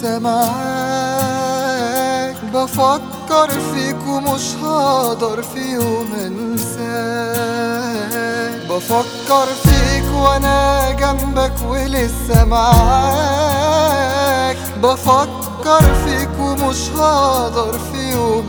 ولسه معاك بفكر فيك ومش هقدر في يوم انساك بفكر فيك وانا جنبك ولسه معاك بفكر فيك ومش هقدر في يوم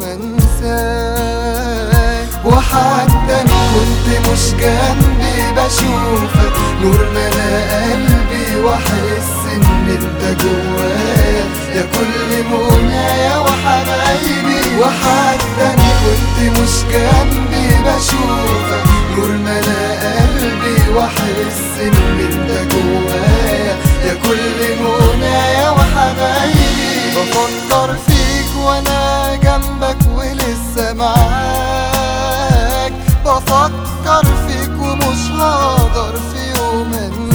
انساك وحتى إن كنت مش جنبي بشوفك نور ملا قلبي واحس ان انت جوايا يا كل منايا وحبايبي وحتى إن كنت مش جنبي بشوفك نور ملا قلبي واحس ان انت جوايا يا كل منايا وحبايبي بفكر فيك وانا جنبك ولسه معاك بفكر فيك ومش هقدر في يوم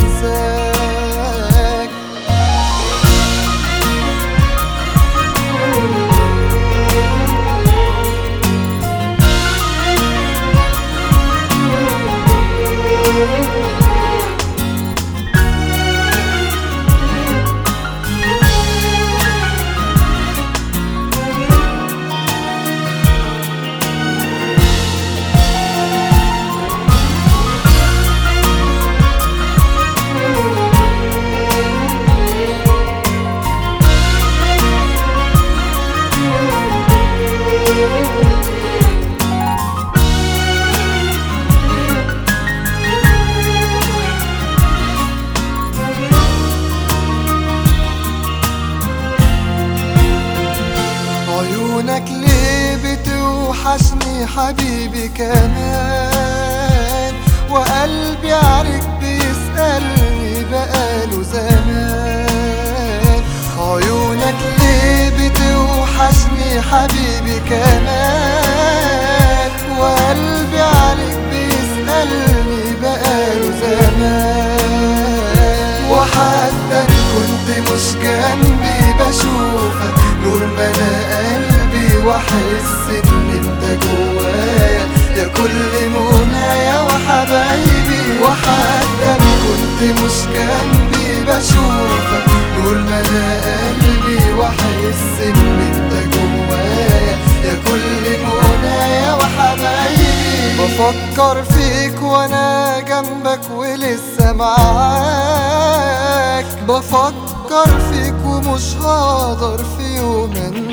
انساك عيونك ليه بتوحشني حبيبي كمان وقلبي عليك بيسألني بقاله زمان عيونك ليه بتوحشني حبيبي كمان وقلبي عليك بيسألني بقاله زمان وحتى إن كنت مش جنبي بشوفك نور ملا قلبي واحس ان انت جوايا يا كل منايا وحبايبي وحتى إن كنت مش جنبي بشوفك نور ملا قلبي واحس ان انت جوايا يا كل منايا وحبايبي بفكر فيك وانا جنبك ولسه معاك بفكر فيك ومش هقدر في يوم